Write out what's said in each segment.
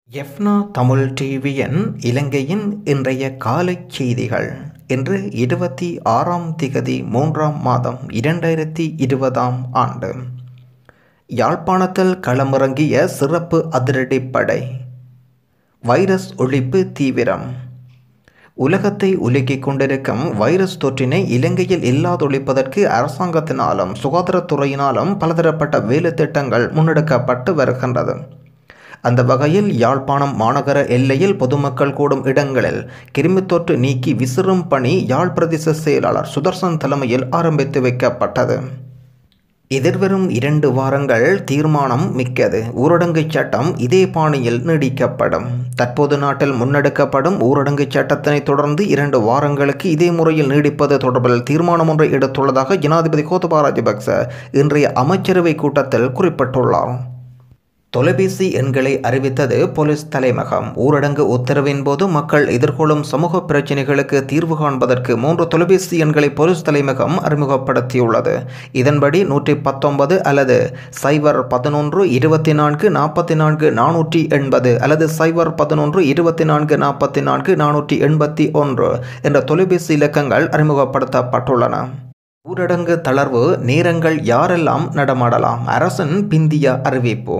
எஃப்னா தமிழ் டிவியின் இலங்கையின் இன்றைய காலைச் செய்திகள் இன்று இருபத்தி ஆறாம் திகதி மூன்றாம் மாதம் இரண்டாயிரத்தி இருபதாம் ஆண்டு யாழ்ப்பாணத்தில் களமிறங்கிய சிறப்பு அதிரடிப்படை வைரஸ் ஒழிப்பு தீவிரம் உலகத்தை உலுக்கிக் கொண்டிருக்கும் வைரஸ் தொற்றினை இலங்கையில் இல்லாதொழிப்பதற்கு அரசாங்கத்தினாலும் சுகாதாரத்துறையினாலும் பலதரப்பட்ட வேலைத்திட்டங்கள் முன்னெடுக்கப்பட்டு வருகின்றது அந்த வகையில் யாழ்ப்பாணம் மாநகர எல்லையில் பொதுமக்கள் கூடும் இடங்களில் கிருமித் தொற்று நீக்கி விசிறும் பணி யாழ் பிரதேச செயலாளர் சுதர்சன் தலைமையில் ஆரம்பித்து வைக்கப்பட்டது எதிர்வரும் இரண்டு வாரங்கள் தீர்மானம் மிக்கது ஊரடங்கு சட்டம் இதே பாணியில் நீடிக்கப்படும் தற்போது நாட்டில் முன்னெடுக்கப்படும் ஊரடங்கு சட்டத்தினை தொடர்ந்து இரண்டு வாரங்களுக்கு இதே முறையில் நீடிப்பது தொடர்பில் தீர்மானம் ஒன்றை எடுத்துள்ளதாக ஜனாதிபதி கோத்தபா ராஜபக்ச இன்றைய அமைச்சரவை கூட்டத்தில் குறிப்பிட்டுள்ளார் தொலைபேசி எண்களை அறிவித்தது போலீஸ் தலைமகம் ஊரடங்கு உத்தரவின் போது மக்கள் எதிர்கொள்ளும் சமூக பிரச்சினைகளுக்கு தீர்வு காண்பதற்கு மூன்று தொலைபேசி எண்களை போலீஸ் தலைமகம் அறிமுகப்படுத்தியுள்ளது இதன்படி நூற்றி பத்தொன்பது அல்லது சைபர் பதினொன்று இருபத்தி நான்கு நாற்பத்தி நான்கு நானூற்றி எண்பது அல்லது சைபர் பதினொன்று இருபத்தி நான்கு நாற்பத்தி நான்கு நானூற்றி எண்பத்தி ஒன்று என்ற தொலைபேசி இலக்கங்கள் அறிமுகப்படுத்தப்பட்டுள்ளன ஊரடங்கு தளர்வு நேரங்கள் யாரெல்லாம் நடமாடலாம் அரசின் பிந்திய அறிவிப்பு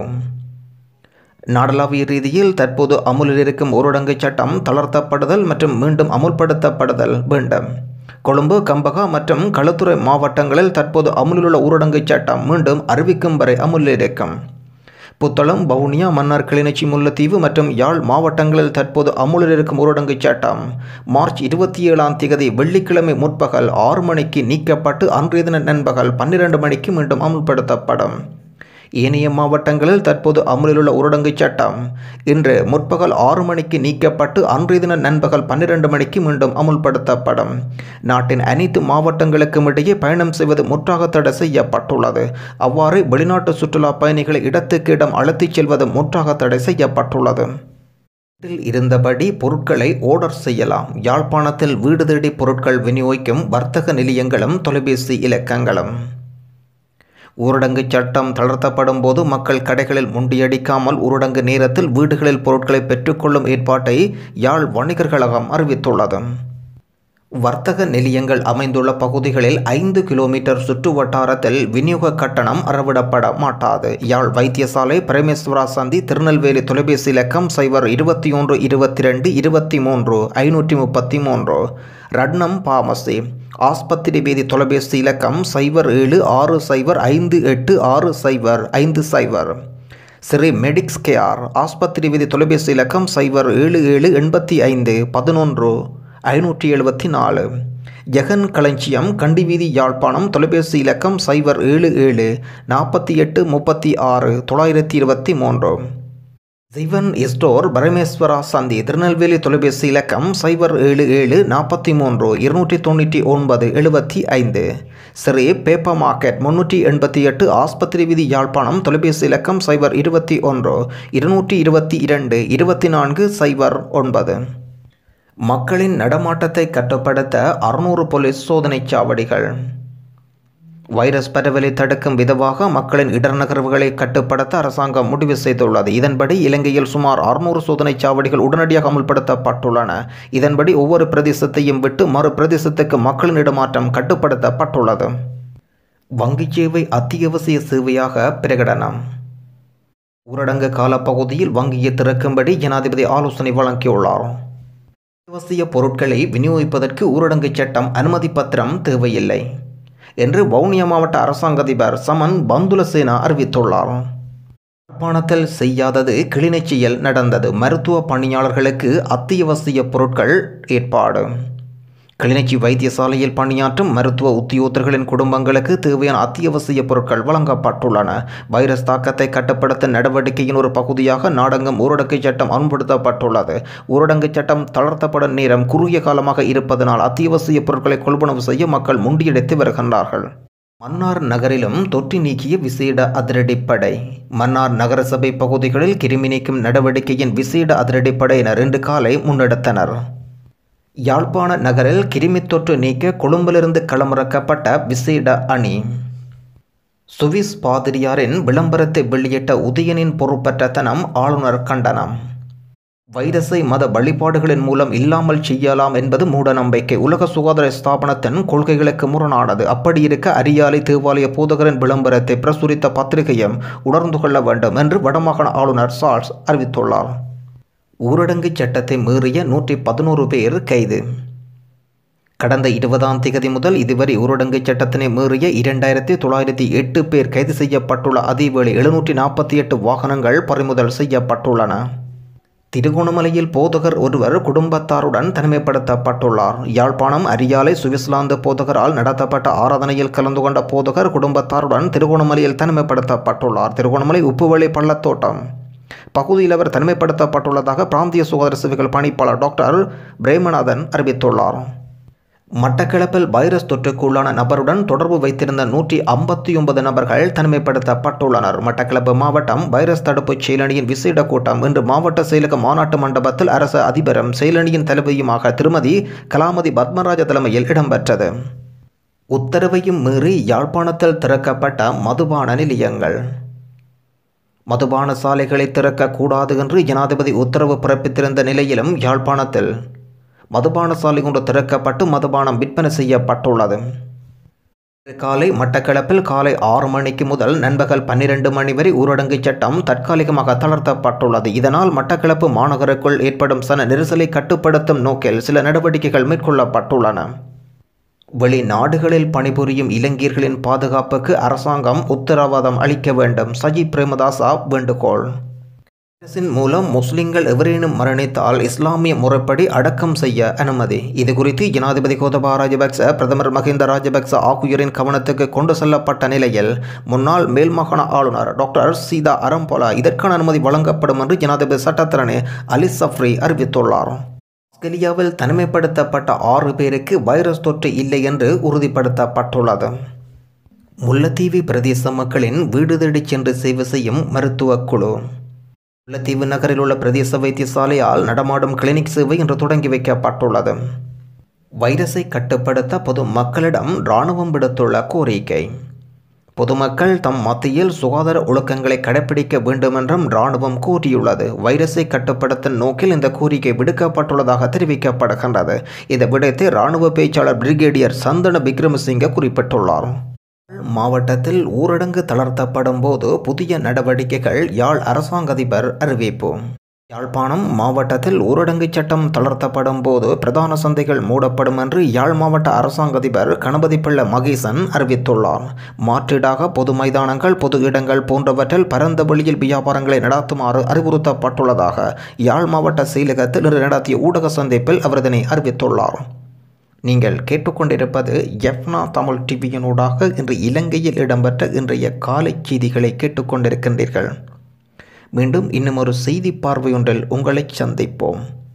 நாடளாவிய ரீதியில் தற்போது அமுலில் இருக்கும் ஊரடங்கு சட்டம் தளர்த்தப்படுதல் மற்றும் மீண்டும் அமுல்படுத்தப்படுதல் வேண்டும் கொழும்பு கம்பகா மற்றும் களுத்துறை மாவட்டங்களில் தற்போது அமுலிலுள்ள ஊரடங்கு சட்டம் மீண்டும் அறிவிக்கும் வரை அமுலில் இருக்கும் புத்தளம் வவுனியா மன்னார் கிளிநொச்சி முல்லைத்தீவு மற்றும் யாழ் மாவட்டங்களில் தற்போது அமுலில் இருக்கும் ஊரடங்கு சட்டம் மார்ச் இருபத்தி ஏழாம் தேதி வெள்ளிக்கிழமை முற்பகல் ஆறு மணிக்கு நீக்கப்பட்டு அன்றைய தின நண்பகல் பன்னிரண்டு மணிக்கு மீண்டும் அமுல்படுத்தப்படும் ஏனைய மாவட்டங்களில் தற்போது அமலில் உள்ள ஊரடங்கு சட்டம் இன்று முற்பகல் ஆறு மணிக்கு நீக்கப்பட்டு அன்றைய தின நண்பகல் பன்னிரண்டு மணிக்கு மீண்டும் அமுல்படுத்தப்படும் நாட்டின் அனைத்து மாவட்டங்களுக்கும் இடையே பயணம் செய்வது முற்றாக தடை செய்யப்பட்டுள்ளது அவ்வாறு வெளிநாட்டு சுற்றுலா பயணிகளை இடத்துக்கு இடம் அழைத்துச் செல்வது முற்றாக தடை செய்யப்பட்டுள்ளது வீட்டில் இருந்தபடி பொருட்களை ஓர்டர் செய்யலாம் யாழ்ப்பாணத்தில் வீடு தேடி பொருட்கள் விநியோகிக்கும் வர்த்தக நிலையங்களும் தொலைபேசி இலக்கங்களும் ஊரடங்கு சட்டம் தளர்த்தப்படும் போது மக்கள் கடைகளில் முண்டியடிக்காமல் ஊரடங்கு நேரத்தில் வீடுகளில் பொருட்களை பெற்றுக்கொள்ளும் ஏற்பாட்டை யாழ் வணிகர் கழகம் அறிவித்துள்ளது வர்த்தக நிலையங்கள் அமைந்துள்ள பகுதிகளில் ஐந்து கிலோமீட்டர் சுற்று வட்டாரத்தில் விநியோக கட்டணம் அறவிடப்பட மாட்டாது யாழ் வைத்தியசாலை பிரமேஸ்வரா சந்தி திருநெல்வேலி தொலைபேசி இலக்கம் சைபர் இருபத்தி ஒன்று இருபத்தி ரெண்டு இருபத்தி மூன்று ஐநூற்றி முப்பத்தி மூன்று ரட்னம் பாமசி ஆஸ்பத்திரி வீதி தொலைபேசி இலக்கம் சைபர் ஏழு ஆறு சைபர் ஐந்து எட்டு ஆறு சைபர் ஐந்து சைபர் ஸ்ரீ மெடிக்ஸ் கேஆர் ஆஸ்பத்திரி வீதி தொலைபேசி இலக்கம் சைபர் ஏழு ஏழு எண்பத்தி ஐந்து பதினொன்று ஐநூற்றி எழுபத்தி நாலு ஜெகன் களஞ்சியம் கண்டி வீதி யாழ்ப்பாணம் தொலைபேசி இலக்கம் சைபர் ஏழு ஏழு நாற்பத்தி எட்டு முப்பத்தி ஆறு தொள்ளாயிரத்தி இருபத்தி மூன்று சிவன் ஸ்டோர் பரமேஸ்வரா சந்தி திருநெல்வேலி தொலைபேசி இலக்கம் சைபர் ஏழு ஏழு நாற்பத்தி மூன்று இருநூற்றி தொண்ணூற்றி ஒன்பது எழுபத்தி ஐந்து ஸ்ரீ பேப்பர் மார்க்கெட் முன்னூற்றி எண்பத்தி எட்டு ஆஸ்பத்திரி விதி யாழ்ப்பாணம் தொலைபேசி இலக்கம் சைபர் இருபத்தி ஒன்று இருநூற்றி இருபத்தி இரண்டு இருபத்தி நான்கு சைபர் ஒன்பது மக்களின் நடமாட்டத்தை கட்டுப்படுத்த அறுநூறு போலீஸ் சோதனைச் சாவடிகள் வைரஸ் பரவலை தடுக்கும் விதமாக மக்களின் இடர்நகர்வுகளை கட்டுப்படுத்த அரசாங்கம் முடிவு செய்துள்ளது இதன்படி இலங்கையில் சுமார் அறுநூறு சோதனை சாவடிகள் உடனடியாக அமுல்படுத்தப்பட்டுள்ளன இதன்படி ஒவ்வொரு பிரதேசத்தையும் விட்டு மறு பிரதேசத்துக்கு மக்களின் இடமாற்றம் கட்டுப்படுத்தப்பட்டுள்ளது வங்கி சேவை அத்தியாவசிய சேவையாக பிரகடனம் ஊரடங்கு காலப்பகுதியில் வங்கியை திறக்கும்படி ஜனாதிபதி ஆலோசனை வழங்கியுள்ளார் அத்தியாவசிய பொருட்களை விநியோகிப்பதற்கு ஊரடங்கு சட்டம் அனுமதி பத்திரம் தேவையில்லை என்று வவுனியா மாவட்ட அரசாங்க அதிபர் சமன் பந்துலசேனா அறிவித்துள்ளார் யாழ்ப்பாணத்தில் செய்யாதது கிளிநொச்சியில் நடந்தது மருத்துவ பணியாளர்களுக்கு அத்தியாவசிய பொருட்கள் ஏற்பாடு கிளிநொச்சி வைத்தியசாலையில் பணியாற்றும் மருத்துவ உத்தியோகர்களின் குடும்பங்களுக்கு தேவையான அத்தியாவசிய பொருட்கள் வழங்கப்பட்டுள்ளன வைரஸ் தாக்கத்தை கட்டுப்படுத்த நடவடிக்கையின் ஒரு பகுதியாக நாடெங்கும் ஊரடங்கு சட்டம் அன்படுத்தப்பட்டுள்ளது ஊரடங்கு சட்டம் தளர்த்தப்படும் நேரம் குறுகிய காலமாக இருப்பதனால் அத்தியாவசிய பொருட்களை கொள்வனவு செய்ய மக்கள் முண்டியடித்து வருகின்றார்கள் மன்னார் நகரிலும் தொற்றி நீக்கிய விசேட அதிரடிப்படை மன்னார் நகரசபை பகுதிகளில் கிருமி நீக்கும் நடவடிக்கையின் விசேட அதிரடிப்படையினர் இன்று காலை முன்னெடுத்தனர் யாழ்ப்பாண நகரில் கிருமித் தொற்று நீக்க கொழும்பிலிருந்து களமிறக்கப்பட்ட விசேட அணி சுவிஸ் பாதிரியாரின் விளம்பரத்தை வெளியிட்ட உதயனின் பொறுப்பற்ற தனம் ஆளுநர் கண்டனம் வைரஸை மத வழிபாடுகளின் மூலம் இல்லாமல் செய்யலாம் என்பது மூடநம்பிக்கை உலக சுகாதார ஸ்தாபனத்தின் கொள்கைகளுக்கு முரணானது அப்படி இருக்க அரியாலை தேவாலய போதகரின் விளம்பரத்தை பிரசுரித்த பத்திரிகையும் உணர்ந்து கொள்ள வேண்டும் என்று வடமாகாண ஆளுநர் சார்ஸ் அறிவித்துள்ளார் ஊரடங்கு சட்டத்தை மீறிய நூற்றி பதினோரு பேர் கைது கடந்த இருபதாம் திகதி முதல் இதுவரை ஊரடங்கு சட்டத்தினை மீறிய இரண்டாயிரத்தி தொள்ளாயிரத்தி எட்டு பேர் கைது செய்யப்பட்டுள்ள அதேவேளை எழுநூற்றி நாற்பத்தி எட்டு வாகனங்கள் பறிமுதல் செய்யப்பட்டுள்ளன திருகோணமலையில் போதகர் ஒருவர் குடும்பத்தாருடன் தனிமைப்படுத்தப்பட்டுள்ளார் யாழ்ப்பாணம் அரியாலை சுவிட்சர்லாந்து போதகரால் நடத்தப்பட்ட ஆராதனையில் கலந்து கொண்ட போதகர் குடும்பத்தாருடன் திருகோணமலையில் தனிமைப்படுத்தப்பட்டுள்ளார் திருகோணமலை உப்புவழி பள்ளத்தோட்டம் பகுதியில் அவர் தனிமைப்படுத்தப்பட்டுள்ளதாக பிராந்திய சுகாதார சேவைகள் பணிப்பாளர் டாக்டர் பிரேமநாதன் அறிவித்துள்ளார் மட்டக்களப்பில் வைரஸ் தொற்றுக்குள்ளான நபருடன் தொடர்பு வைத்திருந்த நூற்றி ஐம்பத்தி ஒன்பது நபர்கள் தனிமைப்படுத்தப்பட்டுள்ளனர் மட்டக்களப்பு மாவட்டம் வைரஸ் தடுப்பு செயலணியின் விசேட கூட்டம் இன்று மாவட்ட செயலக மாநாட்டு மண்டபத்தில் அரசு அதிபரும் செயலணியின் தலைவியுமாக திருமதி கலாமதி பத்மராஜ தலைமையில் இடம்பெற்றது உத்தரவையும் மீறி யாழ்ப்பாணத்தில் திறக்கப்பட்ட மதுபான நிலையங்கள் மதுபான சாலைகளை திறக்கக்கூடாது என்று ஜனாதிபதி உத்தரவு பிறப்பித்திருந்த நிலையிலும் யாழ்ப்பாணத்தில் மதுபான சாலை ஒன்று திறக்கப்பட்டு மதுபானம் விற்பனை செய்யப்பட்டுள்ளது காலை மட்டக்களப்பில் காலை ஆறு மணிக்கு முதல் நண்பகல் பன்னிரண்டு மணி வரை ஊரடங்கு சட்டம் தற்காலிகமாக தளர்த்தப்பட்டுள்ளது இதனால் மட்டக்களப்பு மாநகருக்குள் ஏற்படும் சன நெரிசலை கட்டுப்படுத்தும் நோக்கில் சில நடவடிக்கைகள் மேற்கொள்ளப்பட்டுள்ளன வெளிநாடுகளில் பணிபுரியும் இளைஞர்களின் பாதுகாப்புக்கு அரசாங்கம் உத்தரவாதம் அளிக்க வேண்டும் சஜி பிரேமதாசா வேண்டுகோள் அரசின் மூலம் முஸ்லிம்கள் எவரேனும் மரணித்தால் இஸ்லாமிய முறைப்படி அடக்கம் செய்ய அனுமதி இது குறித்து ஜனாதிபதி கோதபா ராஜபக்ச பிரதமர் மஹிந்த ராஜபக்ச ஆகியோரின் கவனத்துக்கு கொண்டு செல்லப்பட்ட நிலையில் முன்னாள் மேல்மாகாண ஆளுநர் டாக்டர் சீதா அறம்போலா இதற்கான அனுமதி வழங்கப்படும் என்று ஜனாதிபதி சட்டத்தரணி அலி சஃப்ரி அறிவித்துள்ளார் ஆஸ்திரேலியாவில் தனிமைப்படுத்தப்பட்ட ஆறு பேருக்கு வைரஸ் தொற்று இல்லை என்று உறுதிப்படுத்தப்பட்டுள்ளது முல்லைத்தீவு பிரதேச மக்களின் வீடு தேடிச் சென்று சேவை செய்யும் மருத்துவக் குழு முல்லைத்தீவு நகரில் உள்ள பிரதேச வைத்தியசாலையால் நடமாடும் கிளினிக் சேவை இன்று தொடங்கி வைக்கப்பட்டுள்ளது வைரஸை கட்டுப்படுத்த பொது மக்களிடம் இராணுவம் விடுத்துள்ள கோரிக்கை பொதுமக்கள் தம் மத்தியில் சுகாதார ஒழுக்கங்களை கடைபிடிக்க வேண்டுமென்றும் இராணுவம் கூறியுள்ளது வைரஸை கட்டுப்படுத்தும் நோக்கில் இந்த கோரிக்கை விடுக்கப்பட்டுள்ளதாக தெரிவிக்கப்படுகின்றது இந்த விடயத்தை இராணுவ பேச்சாளர் பிரிகேடியர் சந்தன விக்ரமசிங்க குறிப்பிட்டுள்ளார் மாவட்டத்தில் ஊரடங்கு தளர்த்தப்படும் போது புதிய நடவடிக்கைகள் யாழ் அரசாங்க அதிபர் அறிவிப்பு யாழ்ப்பாணம் மாவட்டத்தில் ஊரடங்கு சட்டம் தளர்த்தப்படும் போது பிரதான சந்தைகள் மூடப்படும் என்று யாழ் மாவட்ட அரசாங்க அதிபர் கணபதி பிள்ளை மகேசன் அறிவித்துள்ளார் மாற்றீடாக பொது மைதானங்கள் பொது இடங்கள் போன்றவற்றில் பரந்த வெளியில் வியாபாரங்களை நடத்துமாறு அறிவுறுத்தப்பட்டுள்ளதாக யாழ் மாவட்ட செயலகத்தில் இன்று நடத்திய ஊடக சந்திப்பில் அவர் இதனை அறிவித்துள்ளார் நீங்கள் கேட்டுக்கொண்டிருப்பது எஃப்னா தமிழ் டிவியினூடாக இன்று இலங்கையில் இடம்பெற்ற இன்றைய காலை செய்திகளை கேட்டுக்கொண்டிருக்கின்றீர்கள் மீண்டும் இன்னும் ஒரு செய்தி பார்வையொன்றில் உங்களை சந்திப்போம்